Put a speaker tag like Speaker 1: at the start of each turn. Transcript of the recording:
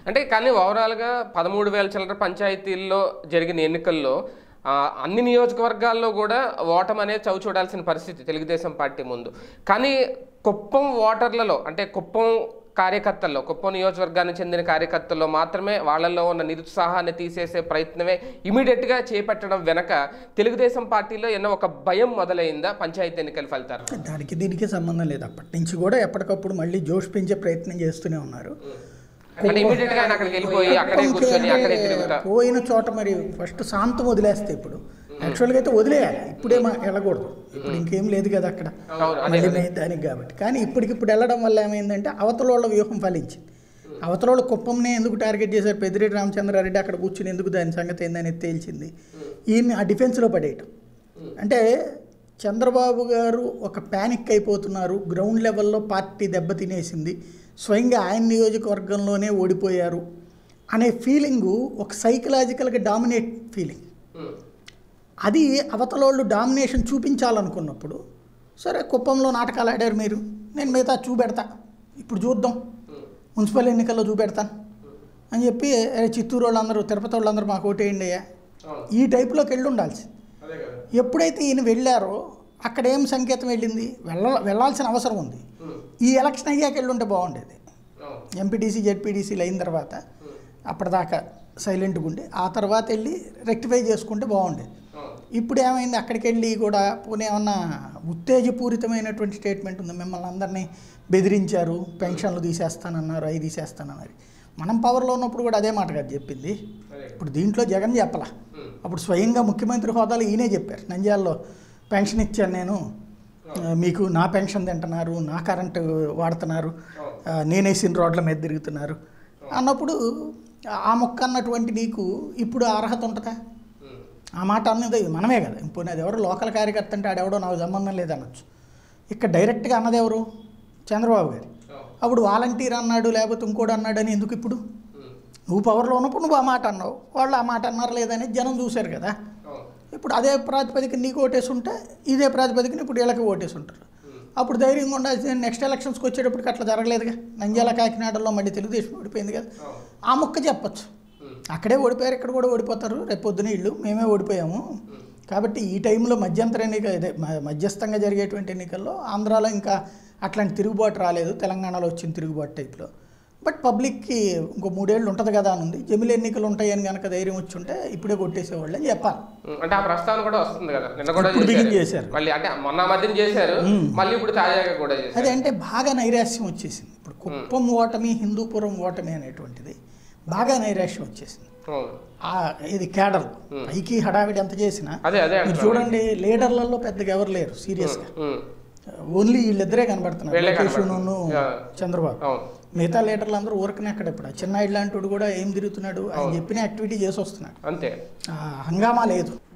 Speaker 1: అంటే కానీ ఓవరాల్గా పదమూడు వేల చిల్లర పంచాయతీల్లో జరిగిన ఎన్నికల్లో ఆ, అన్ని నియోజకవర్గాల్లో కూడా ఓటమి అనేది చవి చూడాల్సిన పరిస్థితి తెలుగుదేశం పార్టీ ముందు కానీ కుప్పం ఓటర్లలో అంటే కుప్పం కార్యకర్తల్లో కుప్పం నియోజకవర్గానికి చెందిన కార్యకర్తల్లో మాత్రమే వాళ్ళల్లో ఉన్న నిరుత్సాహాన్ని తీసేసే ప్రయత్నమే ఇమీడియట్గా చేపట్టడం వెనక తెలుగుదేశం పార్టీలో ఎన్నో ఒక భయం మొదలైందా పంచాయతీ ఎన్నికల ఫలితాలు
Speaker 2: దానికి దీనికి సంబంధం లేదు అప్పటి నుంచి కూడా ఎప్పటికప్పుడు మళ్ళీ జోష్ పెంచే ప్రయత్నం చేస్తూనే ఉన్నారు
Speaker 1: అంటే ఇమీడియట్ గా ఆయన అక్కడికి వెళ్ళిపోయి అక్కడే కూర్చొని అక్కడే తిరుగుతా
Speaker 2: పోయిన చోట మరి ఫస్ట్ శాంతం వదిలేస్తే ఇప్పుడు యాక్చువల్గా అయితే వదిలేయాలి ఇప్పుడే మా వెళ్ళకూడదు ఇప్పుడు ఇంకేం లేదు కదా అక్కడ
Speaker 1: అవును, అదే,
Speaker 2: మళ్ళీ మే- దానికి కాబట్టి కానీ ఇప్పటికిప్పుడు వెళ్ళడం వల్ల ఏమైందంటే అవతల వాళ్ళ వ్యూహం ఫలించింది అవతల వాళ్ళు కుప్పంనే ఎందుకు టార్గెట్ చేశారు పెద్దిరెడ్డి రామచంద్రారెడ్డి అక్కడ కూర్చుని ఎందుకు దాని సంగతి ఏందని తేల్చింది ఈయన్ని ఆ డిఫెన్స్లో పడేయటం అంటే చంద్రబాబు గారు ఒక ప్యానిక్ అయిపోతున్నారు గ్రౌండ్ లెవెల్లో పార్టీ దెబ్బతినేసింది స్వయంగా ఆయన నియోజకవర్గంలోనే ఓడిపోయారు అనే ఫీలింగు ఒక సైకలాజికల్గా డామినేట్ ఫీలింగ్
Speaker 1: ఉమ్.
Speaker 2: అది అవతలోళ్ళు డామినేషన్ చూపించాలనుకున్నప్పుడు సరే కుప్పంలో నాటకాలు ఆడారు మీరు నేను మిగతా చూపెడతా ఇప్పుడు చూద్దాం మున్సిపల్ ఎన్నికల్లో చూపెడతాను అని చెప్పి "అరే, చిత్తూరు వాళ్ళందరూ తిరుపతి వాళ్ళందరూ మాకు ఓటేయండి అయ్యా
Speaker 1: అవును.
Speaker 2: ఈ టైప్లోకి వెళ్ళి ఉండాల్సి
Speaker 1: అదే కదా
Speaker 2: ఎప్పుడైతే ఈయన వెళ్ళారో అక్కడ ఏం సంకేతం వెళ్ళింది వెళ్ళ వెళ్ళాల్సిన అవసరం ఉంది
Speaker 1: ఉమ్.
Speaker 2: ఈ ఎలక్షన్ అయ్యాక వెళ్ళి ఉంటే బాగుండేది
Speaker 1: అవును.
Speaker 2: ఎంపీటీసీ జెడ్పీటీసీలు అయిన తర్వాత అప్పటిదాకా సైలెంట్గా ఉండి ఆ తర్వాత వెళ్ళి రెక్టిఫై చేసుకుంటే బాగుండేది
Speaker 1: అవును.
Speaker 2: ఇప్పుడు ఏమైంది అక్కడికి వెళ్ళి కూడా పోనీ ఏమన్నా ఉత్తేజపూరితమైనటువంటి స్టేట్మెంట్ ఉంది మిమ్మల్ని అందరినీ బెదిరించారు పెన్షన్లు తీసేస్తానన్నారు అవి తీసేస్తానన్నారు మనం పవర్లో ఉన్నప్పుడు కూడా అదే మాట కదా చెప్పింది
Speaker 1: అదే.
Speaker 2: ఇప్పుడు దీంట్లో జగన్ చెప్పలా
Speaker 1: ఉమ్.
Speaker 2: అప్పుడు స్వయంగా ముఖ్యమంత్రి హోదాలో ఈయనే చెప్పారు నంద్యాలలో పెన్షన్ ఇచ్చాను నేను ఆ, మీకు నా పెన్షన్ తింటున్నారు నా కరెంటు వాడుతున్నారు ఆ, నేనేసిన రోడ్ల మీద తిరుగుతున్నారు అన్నప్పుడు ఆ మొక్క అన్నటువంటి నీకు ఇప్పుడు ఆ అర్హత ఉంటుందా
Speaker 1: ఉమ్.
Speaker 2: ఆ మాట అన్నది మనమే కదా ఇప్పుడు అది ఎవరు లోకల్ కార్యకర్త అంటే ఆడెవడో నాకు సంబంధం లేదనొచ్చు ఇక్కడ డైరెక్ట్గా అన్నది ఎవరు చంద్రబాబు గారు
Speaker 1: అవును.
Speaker 2: అప్పుడు వాలంటీర్ అన్నాడు లేకపోతే ఇంకోటి అన్నాడు అని ఎందుకు ఇప్పుడు
Speaker 1: ఉమ్.
Speaker 2: నువ్వు పవర్లో ఉన్నప్పుడు నువ్వు ఆ మాట అన్నావు వాళ్ళు ఆ మాట అన్నారు లేదని జనం చూశారు కదా
Speaker 1: అవును.
Speaker 2: ఇప్పుడు అదే ప్రాతిపదిక నీకు ఓటేసి ఉంటే ఇదే ప్రాతిపదికన ఇప్పుడు వీళ్ళకి ఓటేసి ఉంటారు అప్పుడు ధైర్యంగా ఉండాల్సిన నెక్స్ట్ ఎలక్షన్స్కి వచ్చేటప్పటికి అట్లా జరగలేదుగా నంద్యాల కాకినాడలో మళ్ళీ తెలుగుదేశం ఓడిపోయింది కదా
Speaker 1: అవును.
Speaker 2: ఆ ముక్క చెప్పొచ్చు
Speaker 1: ఉమ్.
Speaker 2: అక్కడే ఓడిపోయారు ఇక్కడ కూడా ఓడిపోతారు రేపు పొద్దున ఇళ్ళు మేమే ఓడిపోయాము కాబట్టి ఈ టైంలో మధ్యంతర ఎన్నిక ఇదే మ- మధ్యస్థంగా జరిగేటువంటి ఎన్నికల్లో ఆంధ్రాలో ఇంకా అట్లాంటి తిరుగుబాటు రాలేదు తెలంగాణలో వచ్చిన తిరుగుబాటు టైప్లో బట్ పబ్లిక్కి ఇంకో మూడేళ్ళు ఉంటుంది కదా అని ఉంది జమిలి ఎన్నికలు ఉంటాయని కనుక ధైర్యం వచ్చి ఉంటే ఇప్పుడే కొట్టేసేవాళ్ళు అని చెప్పాలి
Speaker 1: ఉమ్. అంటే ఆ ప్రస్తావన కూడా వస్తుంది కదా నిన్న కూడా
Speaker 2: ఇప్పుడు బిగిన్
Speaker 1: చేశారు.
Speaker 2: చేశారు.
Speaker 1: మళ్ళీ అంటే మొన్న మధ్యన చేశారు మళ్ళీ ఇప్పుడు తాజాగా కూడా చేశారు
Speaker 2: అదే అంటే బాగా నైరాశ్యం వచ్చేసింది ఇప్పుడు కుప్పం ఓటమి హిందూపురం ఓటమి అనేటువంటిది బాగా నైరాశ్యం వచ్చేసింది
Speaker 1: అవును.
Speaker 2: ఆ ఇది కేడర్ పైకి హడావిడి ఎంత చేసినా
Speaker 1: అదే అదే
Speaker 2: మీరు
Speaker 1: అంటున్నాను.
Speaker 2: చూడండి లీడర్లలో పెద్దగా ఎవరు లేరు సీరియస్గా
Speaker 1: ఉమ్.
Speaker 2: ఓన్లీ వీళ్ళిద్దరే కనబడుతున్నారు
Speaker 1: వీళ్ళే
Speaker 2: లోకేష్ను
Speaker 1: కనబడుతున్నారు. యా.
Speaker 2: చంద్రబాబు
Speaker 1: అవును
Speaker 2: మిగతా లీడర్లు అందరూ ఊరకనే అక్కడ ఇప్పుడు ఆ చిన్న ఇలాంటి వాడు కూడా ఏం తిరుగుతున్నాడు ఆయన చెప్పిన యాక్టివిటీ చేసి వస్తున్నాడు
Speaker 1: అంతే
Speaker 2: ఆ, హంగామా లేదు